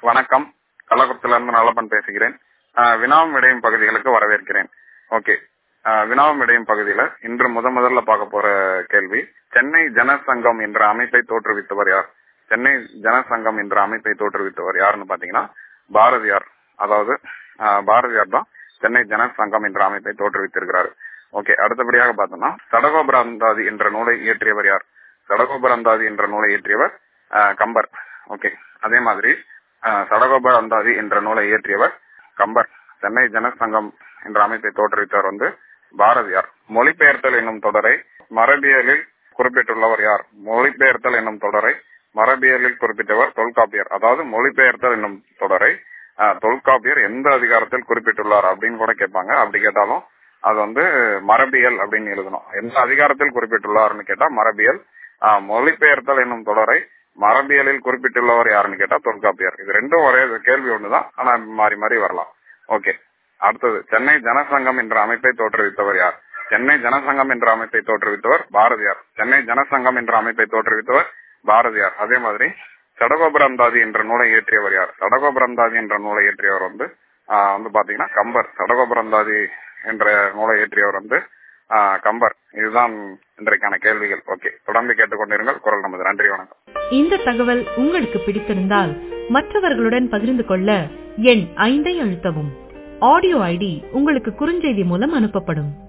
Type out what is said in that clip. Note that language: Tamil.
வணக்கம் கள்ளக்குளத்திலிருந்து நல்லப்பன் பேசுகிறேன் ஆஹ் வினாவும் விடையும் பகுதிகளுக்கு வரவேற்கிறேன் ஓகே ஆஹ் வினாவும் விடையும் பகுதியில இன்று முத முதல்ல பார்க்க போற கேள்வி சென்னை ஜனசங்கம் என்ற அமைப்பை தோற்றுவித்தவர் யார் சென்னை ஜனசங்கம் என்ற அமைப்பை தோற்றுவித்தவர் யாருன்னு பாத்தீங்கன்னா பாரதியார் அதாவது ஆஹ் பாரதியார் தான் சென்னை ஜனசங்கம் என்ற அமைப்பை தோற்றுவித்திருக்கிறார் ஓகே அடுத்தபடியாக பார்த்தோம்னா சடகோபராந்தாதி என்ற நூலை இயற்றியவர் யார் சடகோபராந்தாதி என்ற நூலை இயற்றியவர் ஆஹ் கம்பர் ஓகே அதே மாதிரி ஆஹ் சடகோபராந்தாதி என்ற நூலை இயற்றியவர் கம்பர் சென்னை ஜனசங்கம் என்ற அமைப்பை தோற்றுவித்தவர் வந்து பாரதியார் மொழிபெயர்த்தல் என்னும் தொடரை மரபியலில் குறிப்பிட்டுள்ளவர் யார் மொழிபெயர்த்தல் என்னும் தொடரை மரபியலில் குறிப்பிட்டவர் தொல்காப்பியர் அதாவது மொழிபெயர்த்தல் என்னும் தொடரை ஆஹ், தொல்காப்பியர் எந்த அதிகாரத்தில் குறிப்பிட்டுள்ளார் அப்படின்னு கூட கேட்பாங்க அப்படி கேட்டாலும் அது வந்து மரபியல் அப்படின்னு எழுதணும் எந்த அதிகாரத்தில் குறிப்பிட்டுள்ளார்னு கேட்டா மரபியல் ஆஹ், மொழிபெயர்த்தல் என்னும் தொடரை மரபியலில் குறிப்பிட்டுள்ளவர் யாருன்னு கேட்டா தொல்காப்பியர் இது ரெண்டும் ஒரே கேள்வி ஒண்ணுதான் ஆனா மாறி மாறி வரலாம் ஓகே அடுத்தது சென்னை ஜனசங்கம் என்ற அமைப்பை தோற்றுவித்தவர் யார் சென்னை ஜனசங்கம் என்ற அமைப்பை தோற்றுவித்தவர் பாரதியார் சென்னை ஜனசங்கம் என்ற அமைப்பை தோற்றுவித்தவர் பாரதியார் அதே மாதிரி சடகோபுரந்தாதி என்ற நூலை இயற்றியவர் யார் சடகோபுரந்தாதி என்ற நூலை இயற்றியவர் வந்து ஆஹ், வந்து பாத்தீங்கன்னா கம்பர் சடகோபுரந்தாதி என்ற நூலை இயற்றியவர் வந்து ஆஹ், கம்பர் இதுதான் இன்றைக்கான கேள்விகள் ஓகே தொடர்ந்து கேட்டுக்கொண்டிருங்கள் குரல் நமது நன்றி வணக்கம் இந்த தகவல் உங்களுக்கு பிடித்திருந்தால் மற்றவர்களுடன் பகிர்ந்து கொள்ள எண் ஐந்தை அழுத்தவும் ஆடியோ ஐடி உங்களுக்கு குறுஞ்செய்தி மூலம் அனுப்பப்படும்